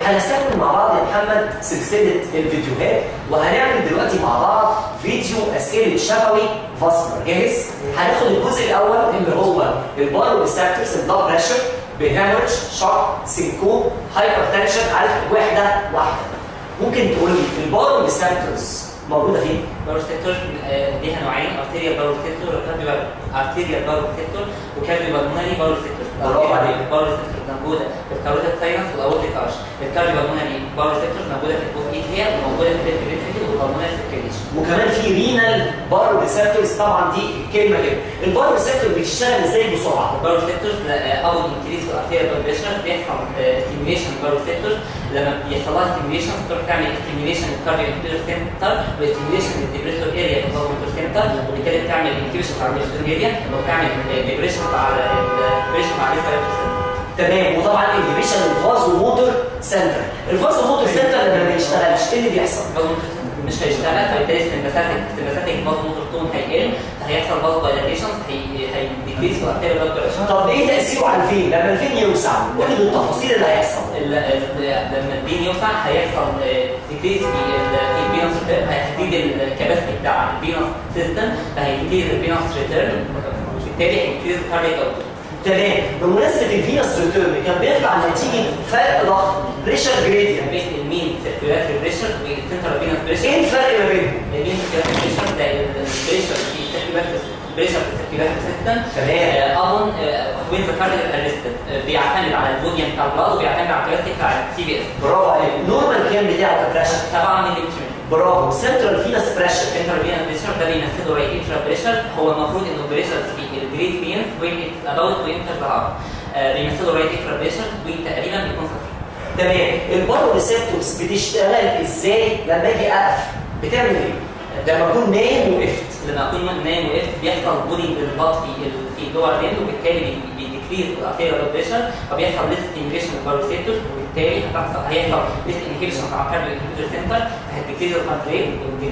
هنستكمل مع بعض يا محمد سلسله الفيديوهات وهنعمل دلوقتي مع بعض فيديو اسئله شفوي فاسكولار جاهز؟ هناخد الجزء الاول اللي هو البارو ريسبتورز البلاد بريشر بهامرج شوك سينكو هايبر تنشن عارف واحده واحده ممكن تقول لي البارو ريسبتورز موجوده فين؟ باروستيتور ليها نوعين ارتيريال باروستيتور وكارديو ارتيريال باروستيتور وكارديو بالمونري باروستيتور برافو عليك. باروستيتور موجوده في الكاروتيد ساينس والاورتيك ارش الكارديو بالمونري باروستيتور موجوده في البوف ايتيا وموجوده في الفيريتري والبالمونري سيركيليشن وكمان في رينال بارو ريسبتورز طبعا دي كلمه كده البارو ريسبتور بتشتغل ازاي بسرعه؟ الباروستيتور اول انكريز في الارتيريال بلاد بريشر بيحصل ستيميوليشن باروستيتور لما بيحصل لها ستيميوليشن تروح تعمل ستيميوليشن للكارديو انكريز سنتر وستيميوليشن للديبريسور اريا في البازومتر سنتر وبالتالي بتعمل انكريشن على الديبريسور اريا وبتعمل ديبريشن على الديبريشن على الريسبيراتوري تمام وطبعا انهبيشن الفازو موتور سنتر الفازو موتور سنتر لما ما بيشتغلش ايه اللي بيحصل؟ البازومتر مش هيشتغل فبالتالي السمباثيك السمباثيك البازومتر تون هيقل فهيحصل فازو دايليشن هيديكريس في الارتيريال بلاد بريشر طب ايه تاثيره على الفين؟ لما الفين يوسع قول لي بالتفاصيل اللي هيحصل ال- ال- لما البين يوسع هيحصل ديكريس في ال- في البينس هتزيد الكباسيتي بتاع البينس سيستم فهينكريز البينس ريتيرن وبالتالي هينكريز الكاردياك اوتبوت تمام بمناسبه الفينس ريتيرن كان بيطلع نتيجه فرق ضغط بريشر جريدينت بين المين سيركيولاتري بريشر والسنترال فينس بريشر ايه الفرق ما بينهم؟ المين سيركيولاتري بريشر ده البريشر في السيركيولاتري بريشر في السيركيولاتري سيستم تمام. اظن وين ذا كاردياك ارستد بيعتمد على الفوليوم بتاع البلاد وبيعتمد على الكباسيتي بتاع السي بي اس برافو عليك نورمال كام بتاعه كبريشر 7 ملي متر برافو سنترال فينس بريشر السنترال فينس بريشر ده بيمثله رايت انترا بريشر هو المفروض انه البريشر في الجريد فينس وين اتس اباوت تو انتر ذا هارت بيمثله رايت انترا بريشر وتقريبا بيكون صفر تمام البارو ريسبتورز بتشتغل ازاي لما اجي اقف بتعمل ايه؟ لما اكون نايم وقفت لما اكون نايم وقفت بيحصل بولينج للبلط في ال- في اللور ليند وبالتالي بيديكريز الارتيريال بلاد بريشر فبيحصل ليس ستيميوليشن للباروسيتور وبالتالي هتحصل هيحصل ليس انهبيشن على الكارديو انهبيتور سنتر فهتديكريز الهارت ريت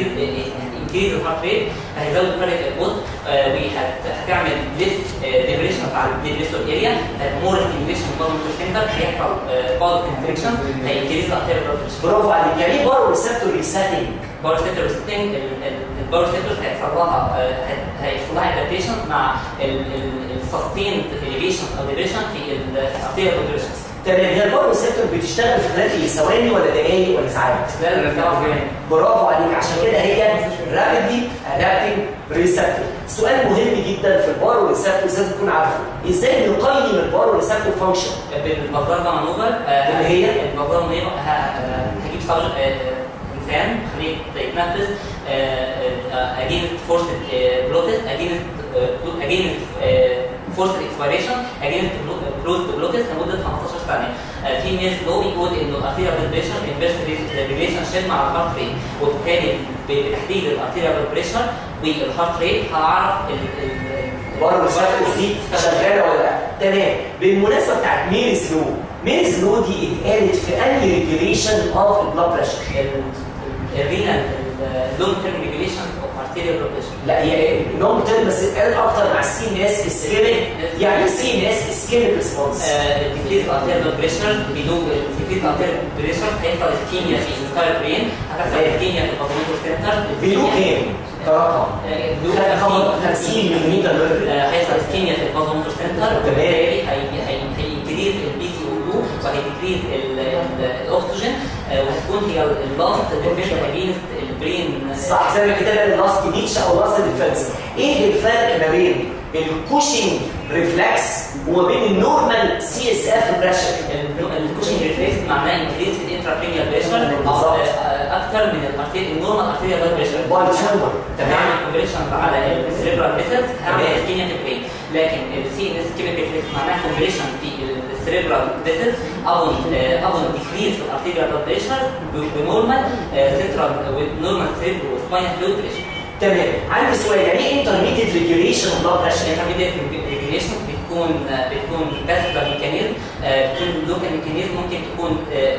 وهتنكريز الهارت ريت فهيزود الكاردياك اوتبوت وهتعمل ليس ديبريشن على الديبريسور اريا مور ستيميوليشن للباروسيتور سنتر هيحصل باز كونستريكشن هينكريز الارتيريال بلاد بريشر برافو عليك يعني ايه بارو ريسبتور ريسيتنج؟ باور سيتر ريستنج الباور سيتر هيحصل لها آه، هي- هيحصل لها ادابتيشن مع السستيند اليفيشن او ديبريشن في الارتيريال بروجريشنز تمام هي البارو ريسبتور بتشتغل في خلال ايه؟ ثواني ولا دقايق ولا ساعات؟ برافو عليك عشان كده هي رابيدلي ادابتنج ريسبتور سؤال مهم جدا في البارو ريسبتور لازم تكون عارفه ازاي نقيم البارو ريسبتور فانكشن بالبازار مانوفر اللي هي؟ البازار مانوفر هجيب صار انسان خليه يتنفس اجينست فورس بلوتس اجينست اجينست فورس اكسبيريشن اجينست كلوز بلوتس لمده 15 ثانيه آه، في ناس لو بيقول انه الارتيريال بلاد بريشر انفيرس ريليشن شيب مع الهارت ريت وبالتالي بتحديد الارتيريال بلاد بريشر والهارت ريت هعرف ال- ال- البارو ريسبتور دي شغاله ولا لا؟ تمام بالمناسبه بتاعت ميريز لو ميريز لو دي اتقالت في انهي ريجوليشن اوف البلاد بريشر؟ الرينال لونج تيرم ريجوليشن اوف ارتيريال بلاد بريشر لا هي لونج تيرم بس اتقالت اكتر مع السي ان اس اسكيميك يعني ايه سي ان اس اسكيميك ريسبونس؟ الديكريز الارتيريال بريشر بيدو الديكريز الارتيريال بريشر هيحصل اسكيميا في الانتاير برين هتحصل اسكيميا في البازومتر سنتر فيلو كام؟ كرقم كرقم 50 ملم ميركوري هيحصل اسكيميا في البازومتر سنتر وبالتالي هينكريز البي سي او 2 وهيديكريز الاكسجين آه، وهتكون هي اللاست ديفيشن اجينست البرين صح زي ما كده اللاست نيتش او لاست ديفنس ايه الفرق ما بين الكوشنج ريفلكس وما بين النورمال سي اس اف بريشر الكوشنج ريفلكس معناه انكريز في الانترابرينيال بريشر بالظبط. اكتر من الارتيريال النورمال ارتيريال بلاد بريشر باي تيومر تمام تمام كومبريشن على السريبرال فيسلز هعمل تمام. اسكيميا في البرين لكن السي ان اس كيميكال ريفلكس معناها كومبريشن في السريبرال فيسلز او او ديكريز في الارتيريال بلاد بريشر بنورمال سنترال نورمال سيربرو سباينال فلويد بريشر تمام عندي سؤال يعني ايه انترميديت ريجوليشن اوف بلاد بريشر الانترميديت ريجوليشن بتكون بتكون باسفال ميكانيزم بتكون لوكال ميكانيزم ممكن تكون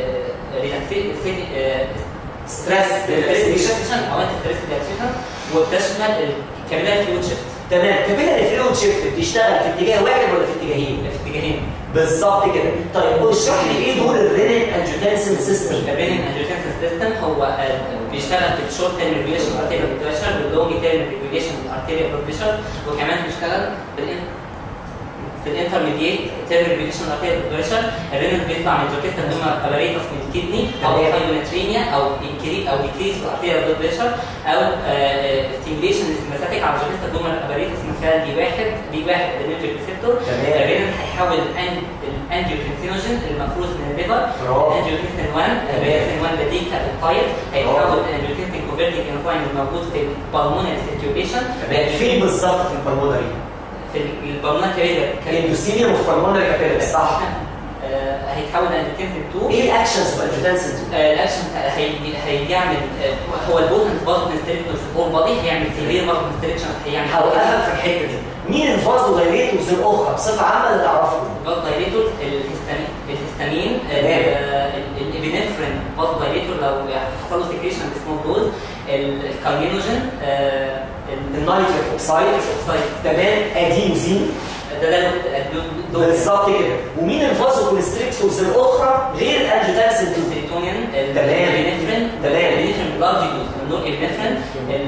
ستريس ريلاكسيشن او انت ستريس ريلاكسيشن وبتشمل الكابيلاري فلويد شيفت تمام كابيلاري فلويد شيفت بتشتغل في اتجاه واحد ولا في اتجاهين؟ في اتجاهين بالظبط كده طيب اشرح لي ايه دور الرينين انجيوتنسين سيستم الرينين انجيوتنسين سيستم هو آه، بيشتغل في الشورت تيرم ريجوليشن ارتيريال بلاد بريشر واللونج تيرم ريجوليشن ارتيريال بلاد بريشر وكمان بيشتغل في الان في الانترميديت تيرم ريجوليشن ارتيريال بلاد بريشر الرينين بيطلع من الجوكيستا دوما اباريتس من الكدني او تمام. هايبوناتريميا او انكري او ديكريس في الارتيريال بلاد بريشر او ستيميليشن سيمباثيك على الجوكيستا دوما اباريتس من خلال دي واحد دي واحد الانرجي ريسبتور تمام. الرينين هيحول الانجيوتنسينوجين المفروض من الليفر برافو. الانجيوتنسين 1 الانجيوتنسين 1 ده دي كالتايد هيتحول الانجيوتنسين كونفرتنج انزيم الموجود في البالمونري سيركيوليشن فين بالظبط في البلمونري في البالمونري كارير الاندوثيليوم اوف بالمونري كابيلاري صح هيتحول الانجيوتنسين 2 ايه الاكشنز في انجيوتنسين آه، الاكشن هي- هيعمل آه، هو البوتنت فازو كونستريكتور في اول بادي هيعمل سيفير فازو كونستريكشن هيعمل هوقفك في الحته دي مين الفازو دايليتورز الاخرى بصفه عامه اللي تعرفهم فاز دايليتور الهستامين الهستامين تمام. الابنفرين فاز دايليتور لو حصل له سكريشن بسمول دوز الكارينوجين النيتريك اوكسايد تمام ادينوزين ده ده دول بالظبط كده ومين الفازو كونستريكتورز الاخرى غير انجيوتنسين 2 السيروتونين تمام. الابنفرين تمام. الابنفرين لارج دوز النور الابنفرين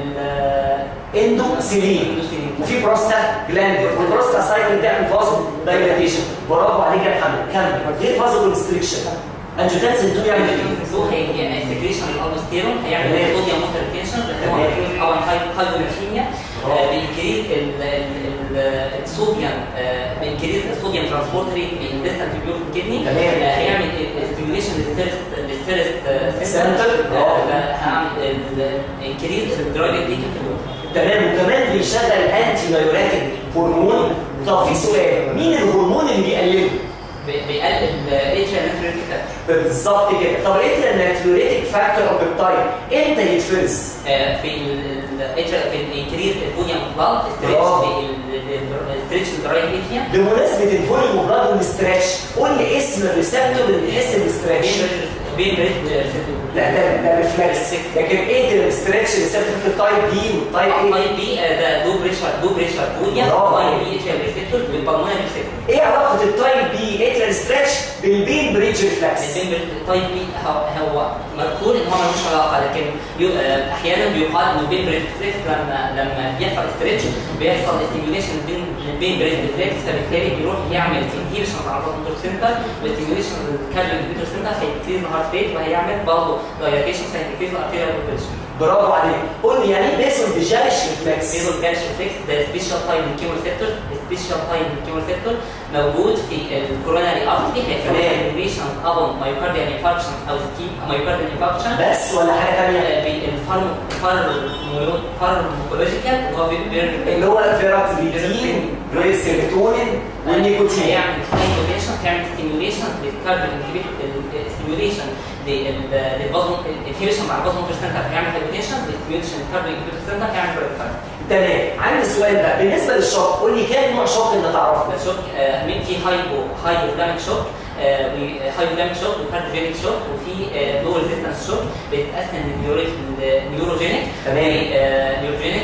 اندوسيلين الاندوسيلين وفي بروستا جلاند والبروستا سايكل بتعمل فازو دايلاتيشن برافو عليك يا محمد كمل غير فازو كونستريكشن انجيوتنسين 2 يعمل ايه؟ هو هي سكريشن الالدوستيرون هيعمل تمام. صوديوم موتور ريتنشن هو تمام. بيفوز طبعا هايبوميرشيميا برافو. بينكريز الصوديوم بينكريز الصوديوم ترانسبورت ريت في الديستال تيبيول في الكدني تمام. آه، هيعمل ستيميوليشن للفيرست للفيرست Center. برافو. هعمل انكريز الدرايف ديكن في الوتر تمام وكمان بيشغل انتي نيوريتك هرمون طب في سؤال مين الهرمون اللي بيقلله؟ بي- بيقلل الاتريال ناتريتيك بالظبط كده طب ايه الناتيوريتك فاكتور اوف بيبتايد امتى يتفرز؟ في الاتريال في الانكريز الفوليوم بلاد برافو. ستريتش الدرايف اتريا بمناسبه الفوليوم اوف بلاد والاستراتش قول لي اسم الريسبتور اللي بيحس بالاستراتش بين بريد ريسبتور لا ده ده ريفلكس لكن ايه الاستراتش ريسبتور في التايب بي والتايب ايه؟ تايب بي ده لو بريشر لو بريشر فوليا برافو. تايب بي اتريال ريسبتور بالبلمونري ريسبتور ايه علاقه التايب بي اتريال ستراتش بالبين بريدج ريفلكس؟ تايب بي هو هو مذكور ان هو ملوش علاقه لكن يو- آه، احيانا بيقال انه بين بريد ريفلكس لما لما بيحصل ستريتش بيحصل ستيميوليشن بين البين بريد ريفلكس فبالتالي بيروح يعمل انهيبيشن على الموتور سنتر والستيميوليشن الكارديو موتور سنتر هيكتيز الهارت ريت وهيعمل برضه دايلاتيشن هيكتيز الارتيريال بروتكشن برافو عليك قول لي يعني ايه بيسون بجالش ريفلكس؟ بيزل جالش ريفلكس ده سبيشال تايم من كيمو ريسبتور سبيشال تايم من كيمو ريسبتور موجود في الكوروناري ارتري هيحصل تمام. انفيشن ابون مايوكارديال انفاركشن او سكيب مايوكارديال انفاركشن بس ولا حاجه ثانيه؟ بالفارم فارماكولوجيكال اللي هو بي- بي- اللي هو الفيراتريتين والسيروتونين والنيكوتين هيعمل هايبوتنشن هيعمل ستيميوليشن للكارديو ستيميوليشن للبازون انهيبيشن مع البازون سنتر هيعمل هايبوتنشن ستيميوليشن للكارديو سنتر هيعمل بريكارديو تمام عندي سؤال بقى بالنسبه للشوك قول لي كام نوع شوك انت تعرفه؟ الشوك آه، مين في هايبو هايبوداميك شوك هايبوداميك شوك وكارديوجينيك شوك وفي لو ريزيستنس شوك بيتقسم لنيوروجينيك تمام. نيوروجينيك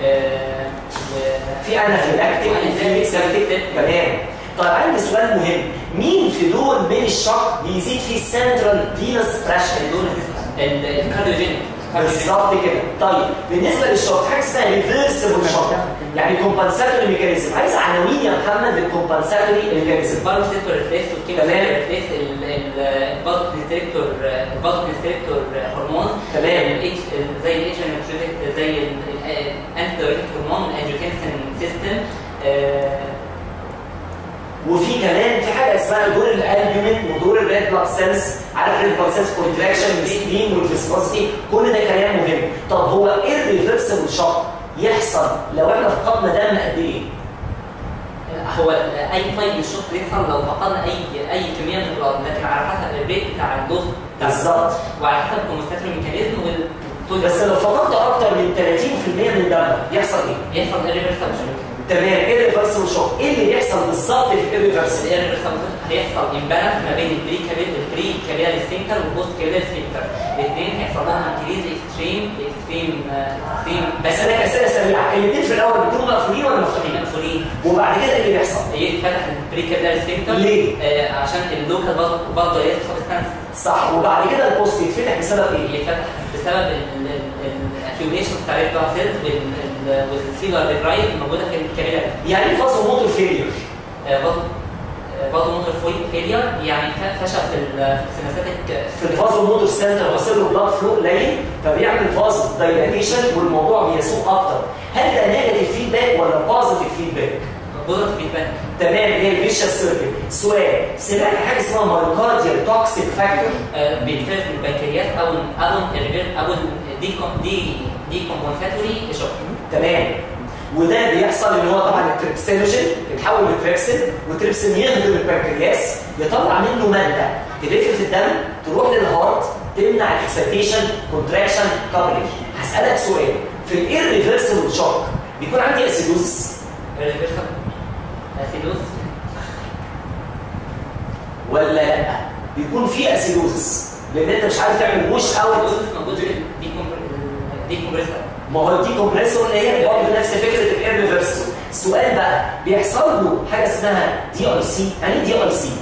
في انافيلاكتيك وفي سيرتيك تمام طيب عندي سؤال مهم مين في دول من الشوك بيزيد فيه السنترال فينس بريشر الكارديوجينيك بالظبط كده طيب بالنسبه للشوك في حاجه اسمها ريفرسبل شوك يعني كومبنساتوري ميكانيزم عايز عناوين يا محمد للكومبنساتوري ميكانيزم الباروسيتور ريفلكس والكيمو تمام. ريفلكس البازو كونستريكتور البازو كونستريكتور هرمون تمام. ال H- زي الاتش زي الانتي دايريتك هرمون الانجيوتنسين سيستم وفي كمان في حاجه اسمها دور الالبومين ودور الريد بلاد سيلز عارف الريد بلاد سيلز كونتراكشن والسبين والفيسكوسيتي كل ده كلام مهم طب هو ايه الريفرسبل شوك يحصل لو احنا فقدنا دم قد ايه؟ هو اي طيب الشوك بيحصل لو فقدنا اي اي كميه من البلاد لكن على حسب الريت بتاع الدوز بتاع بالظبط وعلى حسب الكونستاتوري ميكانيزم والتول بس لو فقدت اكتر من 30% من دمك يحصل ايه؟ يحصل irreversible تمام ايرفرسبل شوك ايه اللي بيحصل بالظبط في الايرفرسبل هيحصل امبالانس ما بين البري كابيل البري كابيلاري سفنكتر والبوست كابيلاري سفنكتر الاثنين هيحصل لهم انكريز اكستريم اكستريم اكستريم بس انا اسئله سريعه الاثنين في الاول بيكونوا مقفولين ولا مفتوحين؟ مقفولين وبعد كده ايه اللي بيحصل؟ يتفتح البري كابيلاري سفنكتر ليه؟ آه عشان اللوكال برضه سبستانس صح وبعد كده البوست يتفتح بسبب ايه؟ يتفتح بسبب الاكيوميشن بتاع الريد بلاد سيلز والسيلر ديبرايف الموجوده في الكابيلاري يعني ايه فازو موتور فيلير؟ برضه موتور فيلير يعني ف- فشل في ال- في السيناساتيك في الفازو موتور سنتر واصل له بلاد فلو قليل فبيعمل فاز دايلاتيشن والموضوع بيسوء اكتر هل ده نيجاتيف فيدباك ولا بوزيتيف فيدباك؟ بوزيتيف فيدباك تمام هي الفيشال سيركل سؤال سمعت حاجه اسمها مايوكارديال توكسيك فاكتور بيتفرز من البنكرياس او او الريفير او دي دي دي كومبنساتوري شوك تمام وده بيحصل ان هو طبعا التريبسينوجين يتحول لتريبسين والتريبسين يهضم البنكرياس يطلع منه ماده تلف في الدم تروح للهارت تمنع الاكسيتيشن كونتراكشن كابلنج هسالك سؤال في الايرفيرسبل شوك بيكون عندي اسيدوزس الريفيرسال اسيدوس ولا لا بيكون في اسيدوزس لان انت مش عارف تعمل بوش اوت اسيدوس موجود في الدي كومبريسر ما هو الدي كومبريسور اللي هي برضه نفس فكره الايرفيرسبل السؤال بقى بيحصل له حاجه اسمها دي اي سي يعني دي اي سي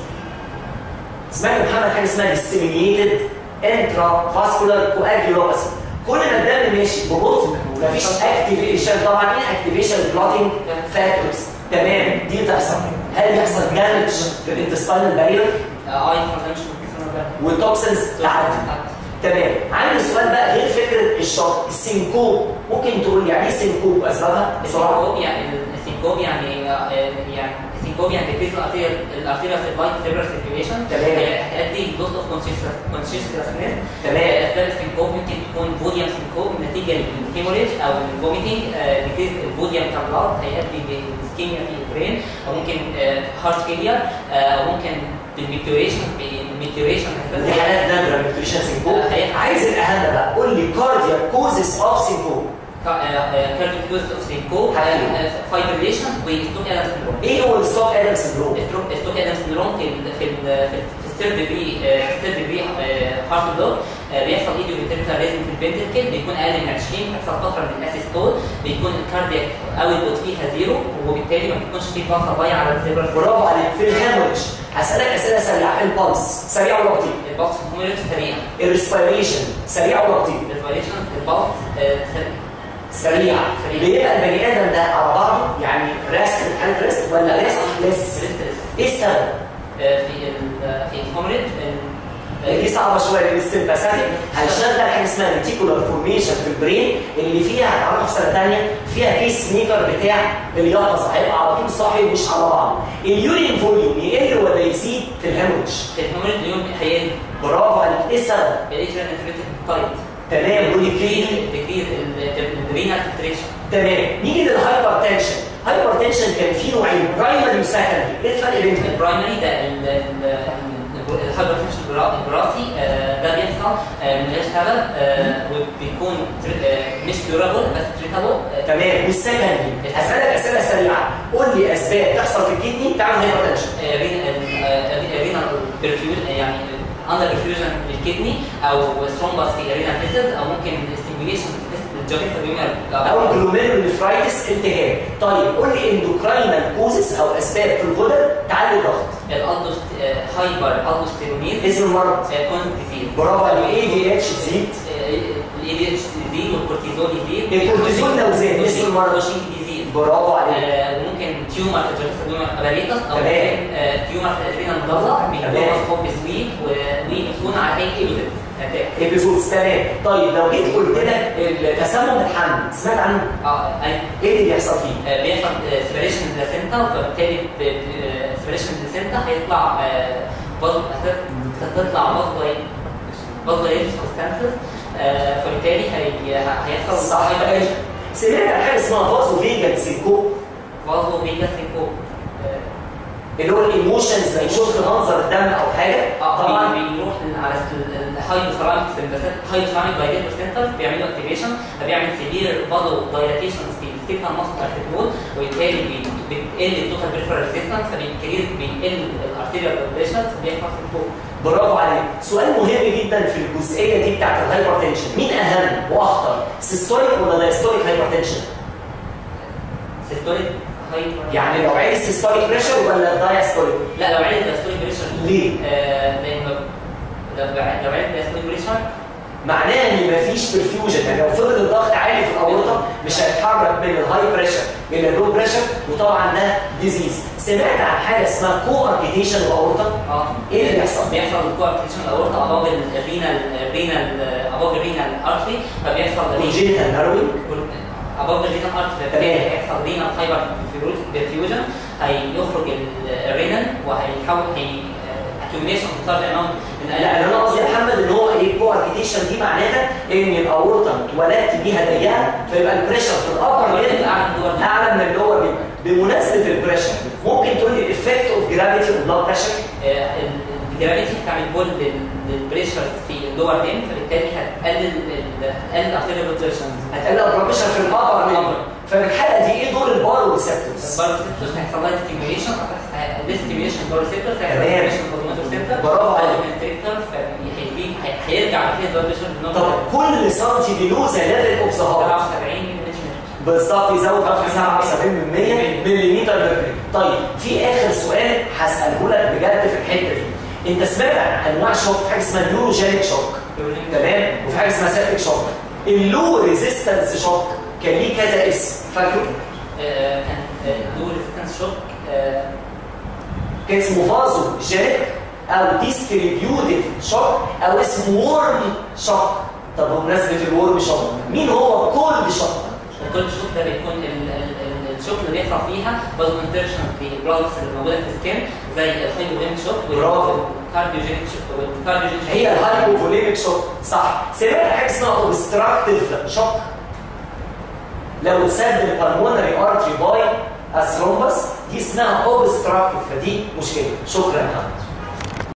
سمعت محمد حاجه اسمها disseminated intravascular coagulopathy كل ما الدم ماشي ببطء مفيش اكتيفيشن طبعا ايه اكتيفيشن بلوتنج فاكتورز تمام دي تحصل هل يحصل دامج في الانتستينال بارير اي انفلاميشن والتوكسنز تعدي تمام عندي سؤال بقى غير فكره الشوك السينكوب ممكن تقول لي يعني ايه سينكوب اسبابها بسرعه السينكوب يعني السينكوب يعني يعني السينكوب يعني decrease الارتيريا الارتيريا سيرفايت سيرفر سيركيوليشن تمام. هتؤدي لوس اوف كونشيسنس تمام. اسباب السينكوب ممكن تكون فوليوم سينكوب نتيجه للهيموريج او الفوميتنج ديكريز الفوليوم بتاع البلاد هيؤدي لسكيميا في البرين او ممكن هارت فيلير او ممكن بالميتيوريشن بالميتيوريشن دي حالات نادره من التريشن سينكوب هي- عايز الاهم بقى قول لي كاردياك كوزز اوف سينكوب كارديوكوز اوف سينكوب حاجتين. فايبريليشن وستوك ادم سندروم ايه هو الستوك ادم سندروم ستوك ادم سندروم في ال في ال في ال- في الثيرد ديجري في الثيرد ديجري هارت بلوك بيحصل ايديو فينتريكال ريزم في الفنتركل بيكون اقل من 20 بتحصل فتره من الاسيستول بيكون الكاردياك اوتبوت فيها زيرو وبالتالي ما بيكونش في فتره ضايعه على الزيبر برافو عليك في الهامج هسالك اسئله سريعه البلس سريع ولا بطيء البلس هوميرج سريع الريسبيريشن سريع ولا بطيء الريسبيريشن البلس سريع سريع سريع. بيبقى البني ادم ده على بعضه يعني ريست في حاله ريست ولا ريست لس ايه السبب؟ في ال في الهوميرج دي صعبه شويه لان السمباثيك هيشغل حاجه اسمها ريتيكولار فورميشن في البرين اللي فيها هتعرفها في سنه ثانيه فيها بيس ميكر بتاع اليقظه هيبقى على طول صاحي مش على بعض اليورين فوليوم يقل ولا يزيد في الهيموريدج في الهوميرج اليوم هيقل برافو عليك ايه السبب؟ الاتريال انتجريتد تايت تمام ودي ديكريز ديكريز الرينال فلتريشن تمام نيجي للهايبر تنشن هايبر تنشن كان فيه نوعين برايمري وسكندري ايه الفرق بينهم؟ البرايمري ده ال- ال- الهايبرتنشن الوراثي آه، ده بيحصل آه، من غير سبب آه، وبيكون تر- آه، مش ديورابل بس تريتابل تمام والسكندري هسألك اسئله سريعه قول لي اسباب تحصل في الكدني تعمل هايبر تنشن رينال برفيوجن يعني اندر برفيوجن للكدني او ثرومبس في رينال فيسلز او ممكن ستيميوليشن للجوكيتا او جلوميروليفرايتس التهاب طيب قول لي اندوكراينال كوزس او اسباب في الغدد تعلي الضغط الالدوست هايبر الدوستيرونيز اسم المرض كونت ديزيز برافو عليك اي دي اتش تزيد الاي دي اتش يزيد والكورتيزول يزيد الكورتيزول لو زاد، اسم المرض. كوشنج ديزيز برافو عليك آه، ممكن تيومر في الجلسة دومر اباريتس او تمام. ممكن آه، تيومر في الادرينال المضلع بيكون تمام. مصحوب بسويت وبيكون على هيك ايبيدنس اتاك ابيزودز تمام طيب لو جيت قلت لك التسمم الحمل سمعت عنه اه أي- ايه اللي بيحصل فيه؟ آه، بيحصل سيبريشن للسنتا فبالتالي سيبريشن للسنتا هيطلع آه، فاز- هت- هتطلع فازولايت فازولايت سبستانسز فبالتالي هي- هيحصل صح هايبرتنشن سمعت عن حاجه اسمها فازو فيجن سينكو فازو فيجا سينكو اللي هو الايموشنز لما يشوف منظر الدم او حاجه اه طبعا طبعا بيروح على الهايبوثالاميك سنتر هايبوثالاميك دايليتور سنتر بيعملوا اكتيفيشن فبيعمل سيفير فازو دايلاتيشن في السكيلتال ماسل بتاعت البول وبالتالي بي- بتقل التوتال بريفرال ريزيستنس فبينكريز بيقل الارتيريال بريشر فبيحصل في البول برافو عليك سؤال مهم جدا في الجزئيه دي بتاعت الهايبرتنشن مين اهم واخطر سيستوليك ولا دايستوليك هايبرتنشن سيستوليك هايبر يعني لو عايز سيستوليك بريشر ولا دايستوليك لا لو عايز دايستوليك بريشر ليه آه لان لو لو عايز دايستوليك بريشر معناه ان مفيش برفيوجن يعني لو فضل الضغط عالي في الاورطه مش هيتحرك من الهاي بريشر الى اللو بريشر وطبعا ده ديزيز سمعت عن حاجه اسمها كو اركيتيشن الاورطه اه ايه اللي بيحصل؟ بيحصل كوارتيشن الاورطه اباف الرينال رينال اباف الرينال ارتري فبيحصل كونجينيتال ناروينج اباف الرينال ارتري فبالتالي هيحصل رينال فايبر ديفيوجن هيخرج الرينال وهيحول هي اكيوميشن لارج اماونت من لا انا قصدي يا محمد ان هو ايه كو اركيتيشن دي معناها ان الاورطه اتولدت بيها ضيقه فيبقى البريشر في الابر ليمب اعلى من اللور ليمب بمناسبه البريشر ممكن تقول لي الافكت اوف جرافيتي اوف بلاد بريشر الجرافيتي بتعمل بول للبريشر في اللور لين فبالتالي هتقلل ال- هتقلل الارتيريال روتيشن هتقلل البريشر في الابر ليمب الأبر. ففي الحاله دي ايه دور البارو ريسبتورز؟ الباروسيبتوس هيحصل لها ستيميوليشن ستيميوليشن باروسيبتوس تمام. هيحصل ستيميوليشن فوزوماتورسيبتور برافو عليك. فهيزيد هيرجع فيه البلاد بريشر طب كل سنتي بيلو ذا ليفل اوف ذا هارت 77 بالظبط يزود ضغط 77 من 100 ملم مركوري طيب في اخر سؤال هساله لك بجد في الحته دي انت سمعت عن انواع شوك في حاجه اسمها نيوروجينيك شوك تمام وفي حاجه اسمها سيبتيك شوك اللو ريزيستنس شوك كان ليه كذا اسم فاكره كان دو ريزيستنس شوك كان اسمه فازو جينيك او ديستريبيوتيف شوك او اسمه وورم شوك طب بمناسبه الورم شوك مين هو كولد شوك كل شوك ده بيكون ال- ال- ال- الشوك اللي بيحصل فيها بازو كونسترشن في البلادز اللي موجوده في السكين زي الهايبوجينيك شوك برافو. والكارديوجينيك شوك والكارديوجينيك شوك هي الهايبوفوليميك شوك صح سمعت حاجه اسمها اوبستراكتيف شوك لو اتسد البلمونري ارتري باي الثرومبس دي اسمها اوبستراكتيف فدي مشكله شكرا يا محمد